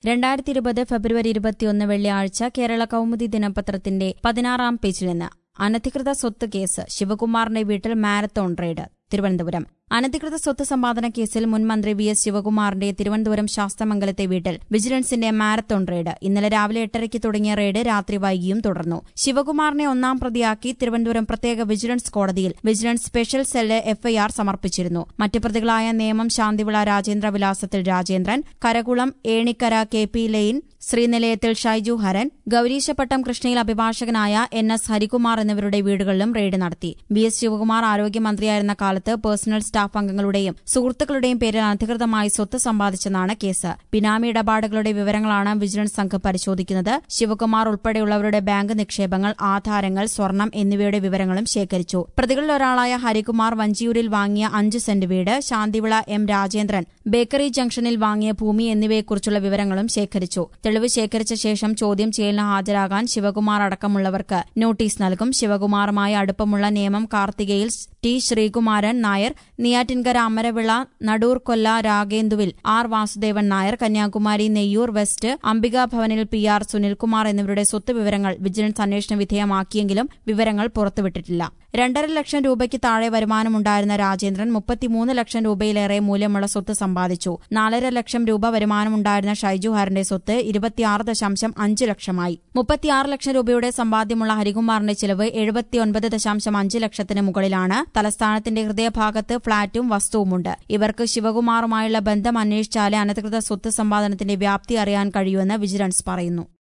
രണ്ടായിരത്തി ഇരുപത് ഫെബ്രുവരി ഇരുപത്തിയൊന്ന് വെള്ളിയാഴ്ച കേരള കൗമുദി ദിനപത്രത്തിന്റെ പതിനാറാം പേജിൽ നിന്ന് അനധികൃത സ്വത്ത് കേസ് ശിവകുമാറിന്റെ വീട്ടിൽ മാരത്തോൺ റെയ്ഡ് തിരുവനന്തപുരം അനധികൃത സ്വത്ത് സമ്പാദന കേസിൽ മുൻ മന്ത്രി വി എസ് ശിവകുമാറിന്റെ തിരുവനന്തപുരം ശാസ്തമംഗലത്തെ വീട്ടിൽ വിജിലൻസിന്റെ മാരത്തോൺ റെയ്ഡ് ഇന്നലെ രാവിലെ എട്ടരയ്ക്ക് തുടങ്ങിയ റെയ്ഡ് രാത്രി വൈകിയും തുടർന്നു ശിവകുമാറിനെ ഒന്നാം പ്രതിയാക്കി തിരുവനന്തപുരം പ്രത്യേക വിജിലൻസ് കോടതിയിൽ വിജിലൻസ് സ്പെഷ്യൽ സെല്ല് എഫ്ഐആർ സമർപ്പിച്ചിരുന്നു മറ്റ് പ്രതികളായ നേമം ശാന്തിവിള രാജേന്ദ്ര വിലാസത്തിൽ Rajendran Karakulam Enikkara K P lane ശ്രീനിലയത്തിൽ ഷൈജു ഹരൻ ഗൌരീശപട്ടം കൃഷ്ണയിൽ അഭിഭാഷകനായ എൻ എസ് ഹരികുമാർ എന്നിവരുടെ വീടുകളിലും റെയ്ഡ് നടത്തി ബി എസ് ശിവകുമാർ ആരോഗ്യമന്ത്രിയായിരുന്ന കാലത്ത് പേഴ്സണൽ സ്റ്റാഫ് അംഗങ്ങളുടെയും സുഹൃത്തുക്കളുടെയും പേരിൽ അനധികൃതമായി സ്വത്ത് സമ്പാദിച്ചെന്നാണ് കേസ് ബിനാമി ഇടപാടുകളുടെ വിവരങ്ങളാണ് വിജിലൻസ് സംഘം പരിശോധിക്കുന്നത് ശിവകുമാർ ഉൾപ്പെടെയുള്ളവരുടെ ബാങ്ക് നിക്ഷേപങ്ങൾ ആധാരങ്ങൾ സ്വർണം എന്നിവയുടെ വിവരങ്ങളും ശേഖരിച്ചു പ്രതികളിൽ ഒരാളായ ഹരികുമാർ വഞ്ചിയൂരിൽ വാങ്ങിയ അഞ്ച് സെന്റ് വീട് ശാന്തിവിള എം രാജേന്ദ്രൻ ബേക്കറി ജംഗ്ഷനിൽ വാങ്ങിയ ഭൂമി എന്നിവയെക്കുറിച്ചുള്ള വിവരങ്ങളും ശേഖരിച്ചു തെളിവ് ശേഖരിച്ച ശേഷം ചോദ്യം ചെയ്യലിന് ഹാജരാകാൻ ശിവകുമാർ അടക്കമുള്ളവർക്ക് നോട്ടീസ് നൽകും ശിവകുമാറുമായി അടുപ്പമുള്ള നിയമം കാർത്തികയിൽ ടി ശ്രീകുമാരൻ നായർ നെയ്യാറ്റിൻകര അമരവിള നടൂർ കൊല്ല രാഗേന്ദുവിൽ ആർ വാസുദേവൻ നായർ കന്യാകുമാരി നെയ്യൂർ വെസ്റ്റ് അംബിക ഭവനിൽ പി ആർ സുനിൽകുമാർ എന്നിവരുടെ സ്വത്ത് വിവരങ്ങൾ വിജിലൻസ് അന്വേഷണ വിധേയമാക്കിയെങ്കിലും വിവരങ്ങൾ പുറത്തുവിട്ടിട്ടില്ല രണ്ടര ലക്ഷം രൂപയ്ക്ക് താഴെ വരുമാനമുണ്ടായിരുന്ന രാജേന്ദ്രൻ മുപ്പത്തിമൂന്ന് ലക്ഷം രൂപയിലേറെ മൂല്യമുള്ള സ്വത്ത് സമ്പാദിച്ചു നാലര ലക്ഷം രൂപ വരുമാനമുണ്ടായിരുന്ന ഷൈജു ഹാരന്റെ സ്വത്ത് ഇരുപത്തിയാറ് ദശാംശം അഞ്ച് ലക്ഷമായി മുപ്പത്തിയാറ് ലക്ഷം രൂപയുടെ സമ്പാദ്യമുള്ള ഹരികുമാറിന്റെ ചിലവ് എഴുപത്തിയൊൻപത് ദശാംശം അഞ്ച് ലക്ഷത്തിന് മുകളിലാണ് തലസ്ഥാനത്തിന്റെ ഹൃദയഭാഗത്ത് ഫ്ളാറ്റും വസ്തുവുമുണ്ട് ഇവർക്ക് ശിവകുമാറുമായുള്ള ബന്ധം അന്വേഷിച്ചാലേ അനധികൃത സ്വത്ത് സമ്പാദനത്തിന്റെ വ്യാപ്തി അറിയാൻ കഴിയൂവെന്ന് വിജിലൻസ് പറയുന്നു